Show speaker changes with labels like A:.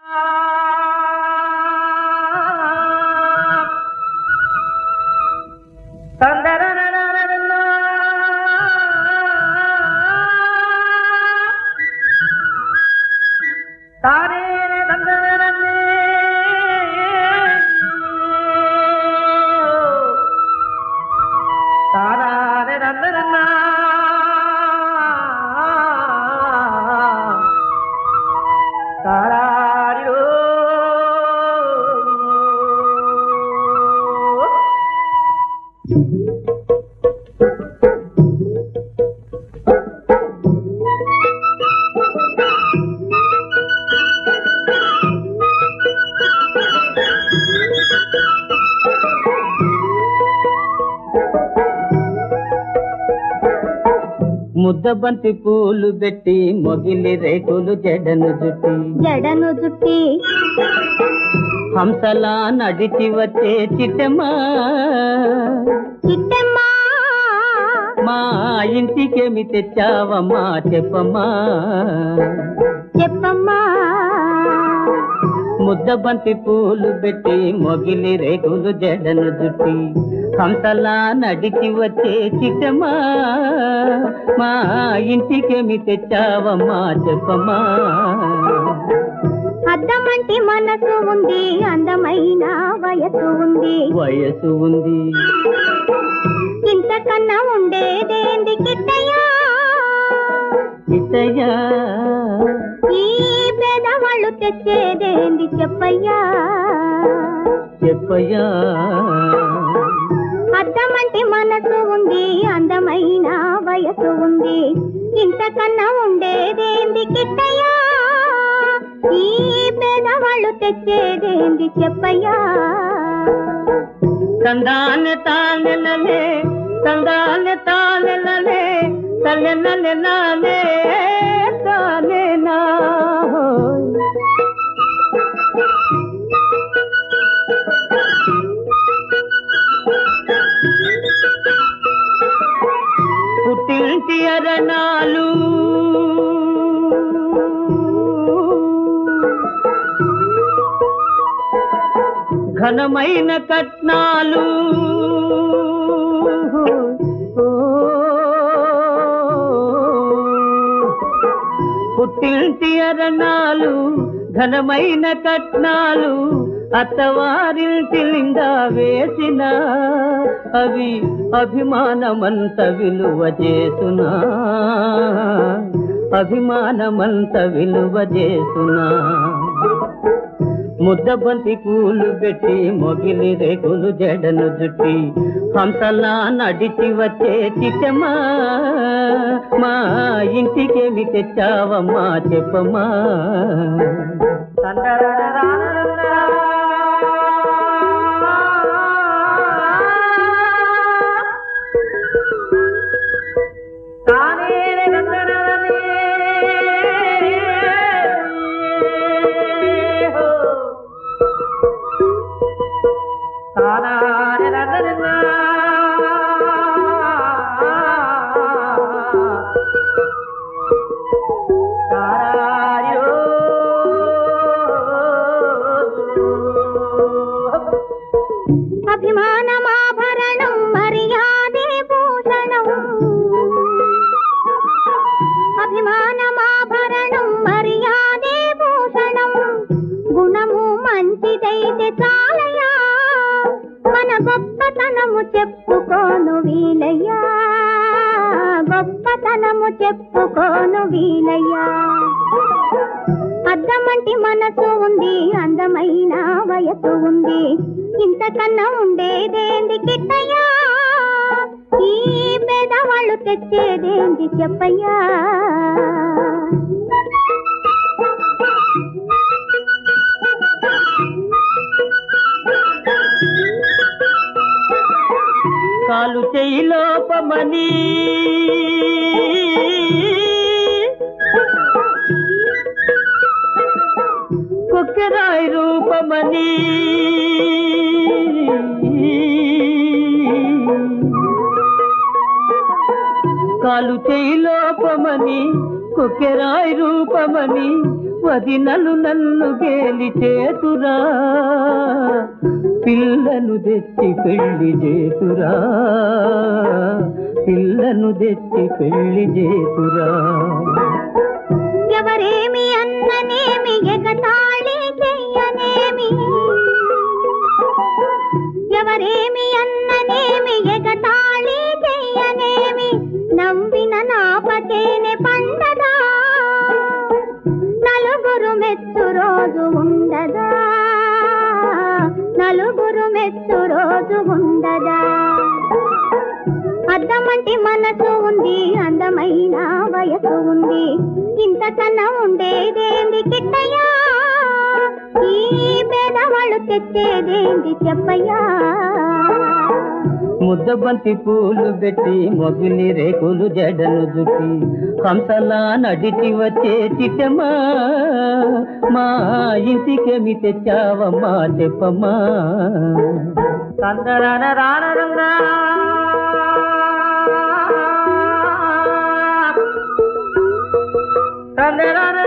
A: ముద్దబంతి పూలు పెట్టి మొగిలి రేకులు జడను జుట్టి
B: జడను జుట్టి
A: హంసలా నడిచి వచ్చే చిట్టమ్మా
B: చిట్టమ్మా
A: మా ఇంటికేమి తెచ్చావమ్మా చెప్పమ్మా
B: చెప్పమ్మా
A: ముద్దబంతి పూలు పెట్టి మొగిలి రేకులు జడను జుట్టి హంసలా నడిచి వచ్చే చిట్టమ్మా మా ఇంటికేమి తెచ్చావమ్మా చెప్పమ్మా
B: అద్దమంటి మనసు ఉంది అందమైన వయసు ఉంది
A: వయసు ఉంది
B: ఇంతకన్నా ఉండేదేంది కిట్టయ్యా
A: ఇతయా
B: ఈ పేదవాళ్ళు తెచ్చేదేంది చెప్పయ్యా
A: చెప్పయ్యా
B: అద్దమంటి మనసు ఉంది అందమైన వయసు ఉంది ఇంతకన్నా ఉండేదేంది కిట్టయ్యా ఈ పేదవాళ్ళు తెచ్చేదేంది చెప్పయ్యా
A: తందాన్ని తానెలలే తందాన్ని తానెలలే తల్లెనలే నాలే తానే నా పుట్టింటి అరణాలు ఘనమైన కట్నాలు పుట్టింటి అరణాలు ఘనమైన కట్నాలు అత్తవారింటి లింగా వేసిన అవి అభిమానమంత విలువ చేసునా అభిమానమంత విలువ చేసునా ముద్దబంతి పూలు పెట్టి మొగిలి రేకులు జడను జుట్టి హంసలా నడిచి వచ్చే చిట్టమ్మా మా ఇంటికేమి తెచ్చావమ్మా చెప్పమ్మా
B: అభిమానమాభరణం మర్యాదే భూషణం అభిమానమాభరణం మర్యాదే భూషణం గుణము మంచిదైతే చాలయ్యా మన గొప్పతనము చెప్పుకోను వీలయ్యా గొప్పతనము చెప్పుకోను వీలయ్యా అద్దమంటి మనసు ఉంది అందమైన వయసు ఉంది ఇంతకన్నా ఉండేదేంది కిట్టయ్యా ఈ పేదవాళ్ళు తెచ్చేదేంది చెప్పయ్యా
A: కాలు చెయ్యి లోపమని కుక్కెరాయి రూపమని కాలు చెయ్యి లోపమని కుక్కెరాయి రూపమని వదినలు నన్ను గేలి చేతురా పిల్లను తెచ్చి పెళ్లి చేతురా పిల్లను తెచ్చి పెళ్లి చేతురా
B: ఎవరేమి అన్ననేమి ఎగతాళి చెయ్యనేమి ఎవరేమి అన్ననేమి ఎగతాళి చెయ్యనేమి నవ్విన నాపతేనే పండదా నలుగురు మెచ్చు రోజు ఉండదా నలుగురు మెచ్చు రోజు ఉండదా అద్దమంటి మనసు ఉంది అందమైన వయసు ఉంది ఇంతకన్నా ఉండేదేంది కిట్టయ్యా ఈ పేదవాళ్ళు తెచ్చేదేంది చెప్పయ్యా
A: ముద్దబంతి పూలు పెట్టి మొగిలి రేకులు జడను జుట్టి హంసలా నడిచి వచ్చే చిట్టమ్మా మా ఇంటికేమి తెచ్చావమ్మా చెప్పమ్మా కందరాన రానరంగా కందరాన